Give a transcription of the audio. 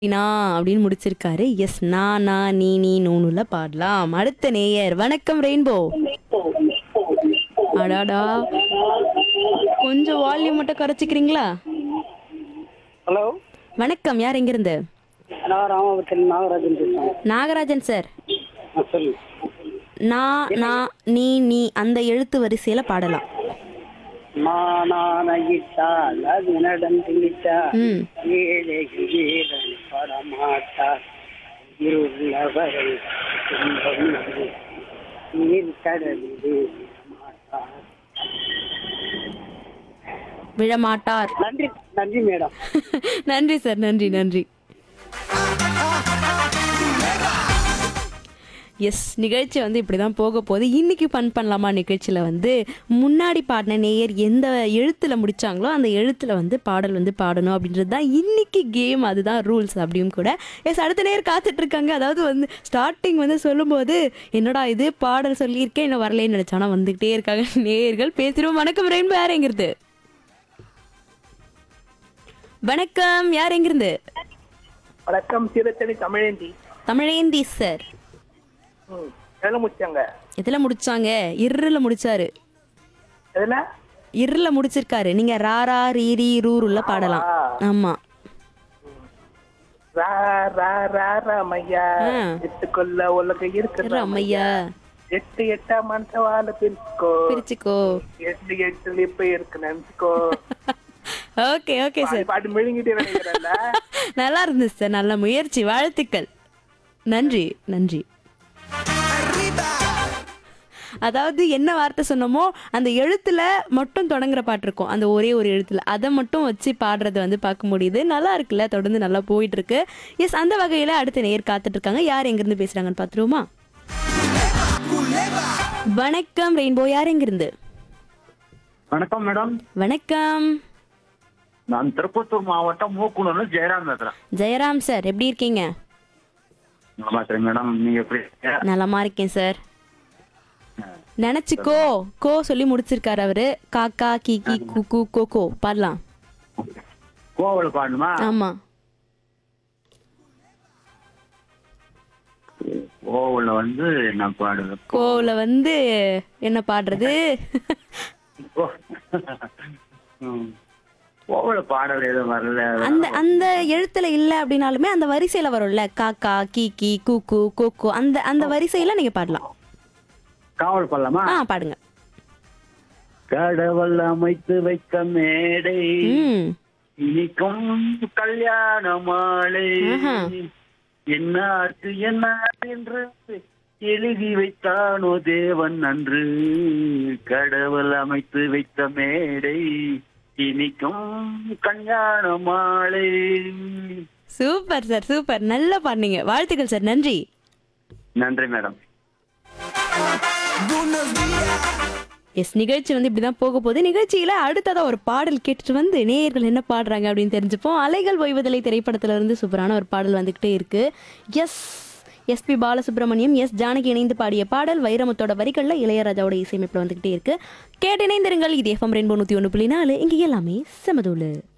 நா அப்படின்னு முடிச்சிருக்காரு எஸ் நான் நான் நீ நீ நூனுல பாடலாம் அடுத்த நேயர் வணக்கம் ரெயின்போ அடாடா கொஞ்சம் வால்யூம் மட்டும் குறைச்சிக்கிறீங்களா ஹலோ வணக்கம் யார் எங்கிருந்து நான் ராமாபுரத்தில் நாகராஜன் பேசுறேன் நாகராஜன் சார் ஆ, சொல்லு நான் நான் நீ நீ அந்த எழுத்து வரிசையில பாடலாம் மானானகிட்டால் அது நடந்துகிட்டா ம் ஏழை ஏழன் படமாட்டார் இருளவரை துன்பம் இது. நீர் கடலிலே மாட்டார் விழமாட்டார் நன்றி நன்றி மேடம் நன்றி சார் நன்றி நன்றி எஸ் நிகழ்ச்சி வந்து இப்படி தான் போக போகுது இன்னைக்கு ஃபன் பண்ணலாமா நிகழ்ச்சியில் வந்து முன்னாடி பாடின நேயர் எந்த எழுத்தில் முடிச்சாங்களோ அந்த எழுத்தில் வந்து பாடல் வந்து பாடணும் அப்படின்றது தான் இன்னைக்கு கேம் அதுதான் ரூல்ஸ் அப்படியும் கூட எஸ் அடுத்த நேயர் காத்துட்டு இருக்காங்க அதாவது வந்து ஸ்டார்டிங் வந்து சொல்லும்போது என்னடா இது பாடல் சொல்லியிருக்கேன் இன்னும் வரலேன்னு நினச்சா ஆனால் வந்துக்கிட்டே இருக்காங்க நேயர்கள் பேசிடுவோம் வணக்கம் ரெயின்போ யார் எங்கிருந்து வணக்கம் யார் எங்கிருந்து வணக்கம் திருத்தணி தமிழேந்தி தமிழேந்தி சார் ம் எதுல முடிச்சாங்க எதுல முடிச்சாங்க இருல முடிச்சாரு எதுல இருல முடிச்சிருக்காரு நீங்க ராரா ரீரி ரூருல பாடலாம் ஆமா ரா ரா ரா ராமையா ஆ. எட்டுக்குள்ள உலக இருக்கு அம்மையா எட்டு எட்டா மனசவால பிரிச்சுக்கோ பிரிச்சுக்கோ எட்டு எட்டு இப்ப இருக்கு நினைச்சுக்கோ ஓகே ஓகே சார் பாட்டு மெழுங்கிட்டே நினைக்கிறேன்ல நல்லா இருந்துச்சு சார் நல்ல முயற்சி வாழ்த்துக்கள் நன்றி நன்றி அதாவது என்ன வார்த்தை சொன்னோமோ அந்த எழுத்துல மட்டும் தொடங்குற பாட்டு இருக்கும் அந்த ஒரே ஒரு எழுத்துல அதை மட்டும் வச்சு பாடுறத வந்து பார்க்க முடியுது நல்லா இருக்குல்ல தொடர்ந்து நல்லா போயிட்டு இருக்கு எஸ் அந்த வகையில அடுத்த நேர் காத்துட்டு இருக்காங்க யார் எங்கிருந்து பேசுறாங்கன்னு பார்த்துருவோமா வணக்கம் ரெயின்போ யார் எங்கிருந்து வணக்கம் மேடம் வணக்கம் நான் திருப்பத்தூர் மாவட்டம் மூக்குனூர்ல ஜெயராம் பேசுறேன் ஜெயராம் சார் எப்படி இருக்கீங்க நல்லா இருக்கிறேன் மேடம் நீங்க எப்படி இருக்கீங்க? நலமா இருக்கேன் சார் நினைச்சுக்கோ கோ சொல்லி முடிச்சிருக்காரு அவரு காக்கா கீக்கி குக்கு கோகோ பாடலாம் கோவில் பாடணுமா ஆமா கோவில்ல வந்து நான் பாடுவேன் கோல வந்து என்ன பாடுறது கோ- ம். கோவில பாடல் எதுவும் வரல அந்த அந்த எழுத்துல இல்ல அப்படின்னாலுமே அந்த வரிசையில வரும்ல காக்கா கீக்கி கூக்கு கோகோ அந்த அந்த வரிசையில நீங்க பாடலாம் காவல் பாடலாமா ஆ பாடுங்க கடவுள் அமைத்து வைத்த மேடை ம் இனிக்கும் கல்யாண மாலை ஆஹா. என்னார்க்கு என்ன என்று எழுதி வைத்தானோ தேவன் அன்று கடவுள் அமைத்து வைத்த மேடை இனிக்கும் கல்யாண மாலை சூப்பர் சார் சூப்பர் நல்லா பாடுனீங்க வாழ்த்துக்கள் சார் நன்றி நன்றி மேடம் எஸ் நிகழ்ச்சி வந்து இப்படிதான் போக போகுது நிகழ்ச்சியில அடுத்ததா ஒரு பாடல் கேட்டுட்டு வந்து நேயர்கள் என்ன பாடுறாங்க அப்படின்னு தெரிஞ்சுப்போம் அலைகள் ஓய்வதில்லை திரைப்படத்துல இருந்து சூப்பரான ஒரு பாடல் வந்துகிட்டே இருக்கு S SP Balasubramaniam S Janaki இணைந்து பாடிய பாடல் வைரமுத்தோட வரிகள்ல இளையராஜாவோட இசையமைப்புல வந்துகிட்டே இருக்கு கேட்டு இணைந்திருங்கள் இது எஃப்எம் ரெயின்போ நூத்தி ஒன்று புள்ளி நாலு இங்க எல்லாமே செமதூளு